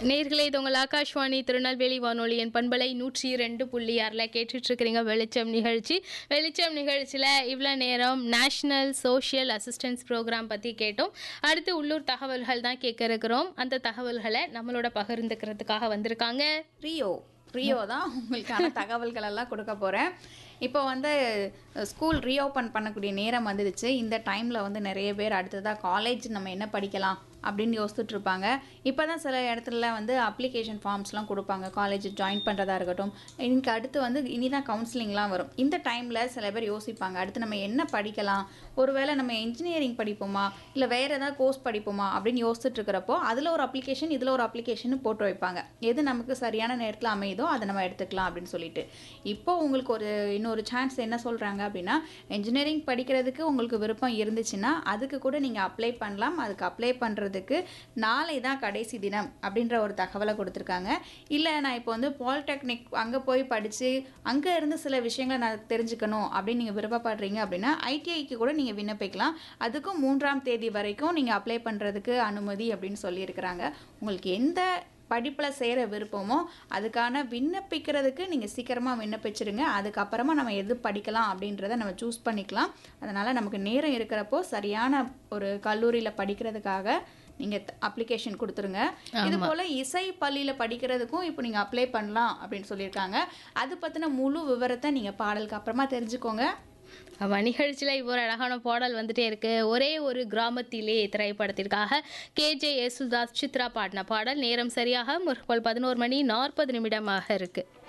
நேர்களே இது உங்கள் ஆகாஷ்வாணி திருநெல்வேலி வானொலியின் பண்பலை நூற்றி ரெண்டு புள்ளி ஆறில் கேட்டுட்டு இருக்கிறீங்க வெளிச்சம் நிகழ்ச்சி வெளிச்சம் நிகழ்ச்சியில் இவ்வளோ நேரம் நேஷ்னல் சோஷியல் அசிஸ்டன்ஸ் ப்ரோக்ராம் பற்றி கேட்டோம் அடுத்து உள்ளூர் தகவல்கள் தான் கேட்க இருக்கிறோம் அந்த தகவல்களை நம்மளோட பகிர்ந்துக்கிறதுக்காக வந்திருக்காங்க ரியோ ரியோ தான் உங்களுக்கான தகவல்கள் எல்லாம் கொடுக்க போகிறேன் இப்போ வந்து ஸ்கூல் ரீஓப்பன் பண்ணக்கூடிய நேரம் வந்துடுச்சு இந்த டைமில் வந்து நிறைய பேர் அடுத்ததாக காலேஜ் நம்ம என்ன படிக்கலாம் அப்படின்னு யோசிச்சுட்டு இருப்பாங்க இப்போ தான் சில இடத்துல வந்து அப்ளிகேஷன் ஃபார்ம்ஸ்லாம் கொடுப்பாங்க காலேஜ் ஜாயின் பண்ணுறதா இருக்கட்டும் இன்னைக்கு அடுத்து வந்து இனி தான் கவுன்சிலிங்லாம் வரும் இந்த டைமில் சில பேர் யோசிப்பாங்க அடுத்து நம்ம என்ன படிக்கலாம் ஒருவேளை நம்ம இன்ஜினியரிங் படிப்போமா இல்லை வேறு ஏதாவது கோர்ஸ் படிப்போமா அப்படின்னு யோசிச்சுட்டு இருக்கிறப்போ அதில் ஒரு அப்ளிகேஷன் இதில் ஒரு அப்ளிகேஷன் போட்டு வைப்பாங்க எது நமக்கு சரியான நேரத்தில் அமையுதோ அதை நம்ம எடுத்துக்கலாம் அப்படின்னு சொல்லிட்டு இப்போ உங்களுக்கு ஒரு இன்னொரு சான்ஸ் என்ன சொல்கிறாங்க அப்படின்னா இன்ஜினியரிங் படிக்கிறதுக்கு உங்களுக்கு விருப்பம் இருந்துச்சுன்னா அதுக்கு கூட நீங்கள் அப்ளை பண்ணலாம் அதுக்கு அப்ளை பண்ணுறதுக்கு நாளை தான் கடைசி தினம் அப்படின்ற ஒரு தகவலை கொடுத்துருக்காங்க இல்லை நான் இப்போ வந்து பாலிடெக்னிக் அங்கே போய் படித்து அங்கே இருந்து சில விஷயங்களை நான் தெரிஞ்சுக்கணும் அப்படின்னு நீங்கள் விருப்பப்படுறீங்க அப்படின்னா ஐடிஐக்கு கூட நீங்கள் விண்ணப்பிக்கலாம் அதுக்கும் மூன்றாம் தேதி வரைக்கும் நீங்கள் அப்ளை பண்ணுறதுக்கு அனுமதி அப்படின்னு சொல்லியிருக்கிறாங்க உங்களுக்கு எந்த படிப்பில் சேர விருப்பமோ அதுக்கான விண்ணப்பிக்கிறதுக்கு நீங்கள் சீக்கிரமாக விண்ணப்பிச்சிருங்க அதுக்கப்புறமா நம்ம எது படிக்கலாம் அப்படின்றத நம்ம சூஸ் பண்ணிக்கலாம் அதனால் நமக்கு நேரம் இருக்கிறப்போ சரியான ஒரு கல்லூரியில் படிக்கிறதுக்காக நீங்கள் அப்ளிகேஷன் கொடுத்துருங்க இது போல் இசை பள்ளியில் படிக்கிறதுக்கும் இப்போ நீங்கள் அப்ளை பண்ணலாம் அப்படின்னு சொல்லியிருக்காங்க அது பற்றின முழு விவரத்தை நீங்கள் பாடலுக்கு அப்புறமா தெரிஞ்சுக்கோங்க ஆமாம் நிகழ்ச்சியில் இப்போ ஒரு அழகான பாடல் வந்துட்டே இருக்கு ஒரே ஒரு கிராமத்திலே திரைப்படத்திற்காக கேஜே யேசுதாஸ் சித்ரா பாடின பாடல் நேரம் சரியாக முற்பகல் பதினோரு மணி நாற்பது நிமிடமாக இருக்குது